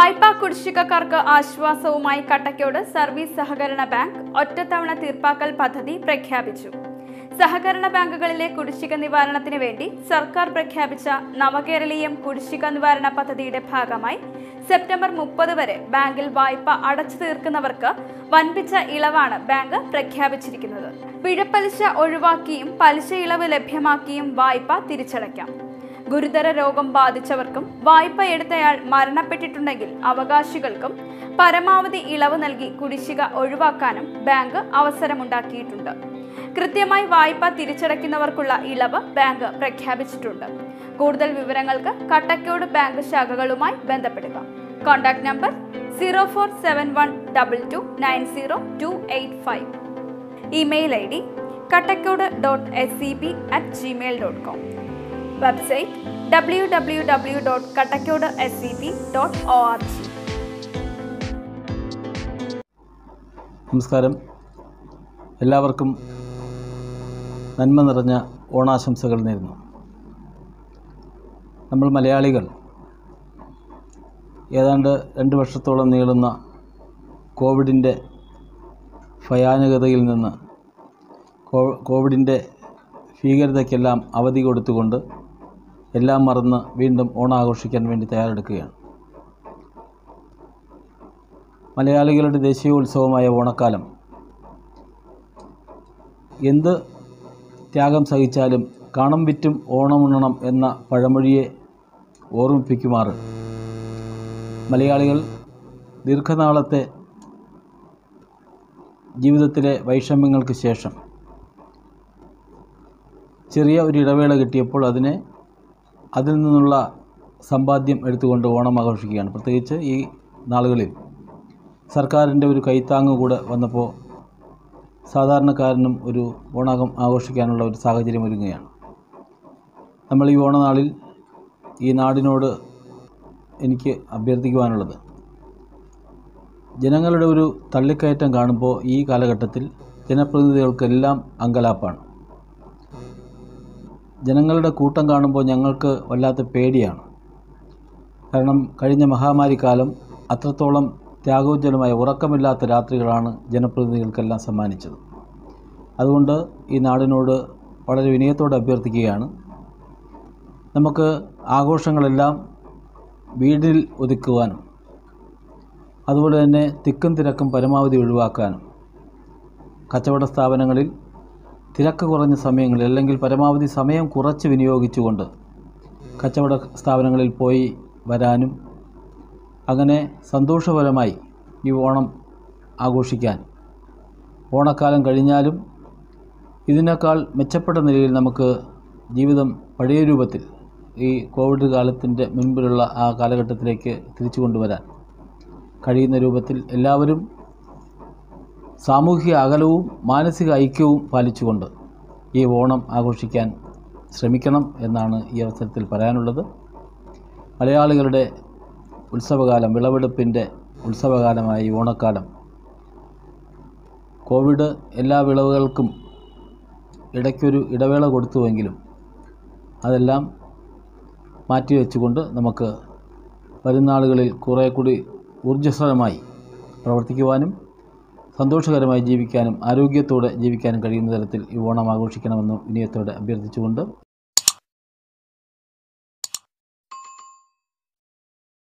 വായ്പാ കുടിശ്ശികക്കാർക്ക് ആശ്വാസവുമായി കട്ടക്കോട് സർവീസ് സഹകരണ ബാങ്ക് ഒറ്റത്തവണ തീർപ്പാക്കൽ പദ്ധതി പ്രഖ്യാപിച്ചു സഹകരണ ബാങ്കുകളിലെ കുടിശ്ശിക നിവാരണത്തിന് വേണ്ടി സർക്കാർ പ്രഖ്യാപിച്ച നവകേരളീയം കുടിശ്ശിക നിവാരണ പദ്ധതിയുടെ ഭാഗമായി സെപ്റ്റംബർ മുപ്പത് വരെ ബാങ്കിൽ വായ്പ അടച്ചു തീർക്കുന്നവർക്ക് വൻപിച്ച ഇളവാണ് ബാങ്ക് പ്രഖ്യാപിച്ചിരിക്കുന്നത് പിഴപ്പലിശ ഒഴിവാക്കിയും പലിശ ഇളവ് ലഭ്യമാക്കിയും വായ്പ തിരിച്ചടയ്ക്കാം ഗുരുതര രോഗം ബാധിച്ചവർക്കും വായ്പ എടുത്തയാൾ മരണപ്പെട്ടിട്ടുണ്ടെങ്കിൽ അവകാശികൾക്കും പരമാവധി ഇളവ് നൽകി കുടിശ്ശിക ഒഴിവാക്കാനും ബാങ്ക് അവസരമുണ്ടാക്കിയിട്ടുണ്ട് കൃത്യമായി വായ്പ തിരിച്ചടയ്ക്കുന്നവർക്കുള്ള ഇളവ് ബാങ്ക് പ്രഖ്യാപിച്ചിട്ടുണ്ട് കൂടുതൽ വിവരങ്ങൾക്ക് കട്ടക്കോട് ബാങ്ക് ശാഖകളുമായി ബന്ധപ്പെടുക contact number zero four seven one double two nine zero two eight five email I D Kattakkode dot S C B at Gmail dot com website W W W dot Kattakkode S C B dot O R G നമസ്കാരം എല്ലാവർക്കും നന്മ നിറഞ്ഞ ഓണാശംസകൾ നേരുന്നു നമ്മൾ മലയാളികൾ ഏതാണ്ട് രണ്ട് വർഷത്തോളം നീളുന്ന കോവിഡിൻ്റെ ഭയാനകതയിൽ നിന്ന് കോ- കോവിഡിൻ്റെ ഭീകരതയ്ക്കെല്ലാം അവധി കൊടുത്തുകൊണ്ട് എല്ലാം മറന്ന് വീണ്ടും ഓണാഘോഷിക്കാൻ വേണ്ടി തയ്യാറെടുക്കുകയാണ് മലയാളികളുടെ ദേശീയോത്സവമായ ഓണക്കാലം എന്ത് ത്യാഗം സഹിച്ചാലും കാണം വിറ്റും ഓണമുണ്ണണം എന്ന പഴമൊഴിയെ ഓർമ്മിപ്പിക്കുമാറ് മലയാളികൾ ദീർഘനാളത്തെ ജീവിതത്തിലെ വൈഷമ്യങ്ങൾക്ക് ശേഷം ചെറിയ ഒരു ഇടവേള കിട്ടിയപ്പോൾ അതിനെ അതിൽ നിന്നുള്ള സമ്പാദ്യം എടുത്തുകൊണ്ട് ഓണം ആഘോഷിക്കുകയാണ് പ്രത്യേകിച്ച് ഈ നാളുകളിൽ സർക്കാരിൻ്റെ ഒരു കൈത്താങ്ങ് കൂടെ വന്നപ്പോൾ സാധാരണക്കാരനും ഒരു ഓണാകം ആഘോഷിക്കാനുള്ള ഒരു സാഹചര്യം ഒരുങ്ങുകയാണ് നമ്മൾ ഈ ഓണനാളിൽ ഈ നാടിനോട് എനിക്ക് അഭ്യർത്ഥിക്കുവാനുള്ളത് ജനങ്ങളുടെ ഒരു തള്ളിക്കയറ്റം കാണുമ്പോൾ ഈ കാലഘട്ടത്തിൽ ജനപ്രതിനിധികൾക്കെല്ലാം അങ്കലാപ്പാണ് ജനങ്ങളുടെ കൂട്ടം കാണുമ്പോൾ ഞങ്ങൾക്ക് വല്ലാത്ത പേടിയാണ് കാരണം കഴിഞ്ഞ മഹാമാരി കാലം അത്രത്തോളം ത്യാഗോജ്വലമായ ഉറക്കമില്ലാത്ത രാത്രികളാണ് ജനപ്രതിനിധികൾക്കെല്ലാം സമ്മാനിച്ചത് അതുകൊണ്ട് ഈ നാടിനോട് വളരെ വിനയത്തോടെ അഭ്യർത്ഥിക്കുകയാണ് നമുക്ക് ആഘോഷങ്ങളെല്ലാം വീടിൽ ഒതുക്കുവാനും അതുപോലെ തന്നെ തിക്കും തിരക്കും പരമാവധി ഒഴിവാക്കാനും കച്ചവട സ്ഥാപനങ്ങളിൽ തിരക്ക് കുറഞ്ഞ സമയങ്ങളിൽ അല്ലെങ്കിൽ പരമാവധി സമയം കുറച്ച് വിനിയോഗിച്ചുകൊണ്ട് കച്ചവട സ്ഥാപനങ്ങളിൽ പോയി വരാനും അങ്ങനെ സന്തോഷപരമായി ഈ ഓണം ആഘോഷിക്കാൻ ഓണക്കാലം കഴിഞ്ഞാലും ഇതിനേക്കാൾ മെച്ചപ്പെട്ട നിലയിൽ നമുക്ക് ജീവിതം പഴയ രൂപത്തിൽ ഈ കോവിഡ് കാലത്തിൻ്റെ മുൻപിലുള്ള ആ കാലഘട്ടത്തിലേക്ക് തിരിച്ചു കൊണ്ടുവരാൻ കഴിയുന്ന രൂപത്തിൽ എല്ലാവരും സാമൂഹിക അകലവും മാനസിക ഐക്യവും പാലിച്ചുകൊണ്ട് ഈ ഓണം ആഘോഷിക്കാൻ ശ്രമിക്കണം എന്നാണ് ഈ അവസരത്തിൽ പറയാനുള്ളത് മലയാളികളുടെ ഉത്സവകാലം വിളവെടുപ്പിൻ്റെ ഉത്സവകാലമായ ഈ ഓണക്കാലം കോവിഡ് എല്ലാ വിളവുകൾക്കും ഇടയ്ക്കൊരു ഇടവേള കൊടുത്തുവെങ്കിലും അതെല്ലാം മാറ്റിവെച്ചുകൊണ്ട് നമുക്ക് വരും നാളുകളിൽ കുറേ കൂടി ഊർജ്ജസ്വലമായി പ്രവർത്തിക്കുവാനും സന്തോഷകരമായി ജീവിക്കാനും ആരോഗ്യത്തോടെ ജീവിക്കാനും കഴിയുന്ന തരത്തിൽ ഈ ഓണം ആഘോഷിക്കണമെന്ന് വിനയത്തോടെ അഭ്യർത്ഥിച്ചുകൊണ്ട്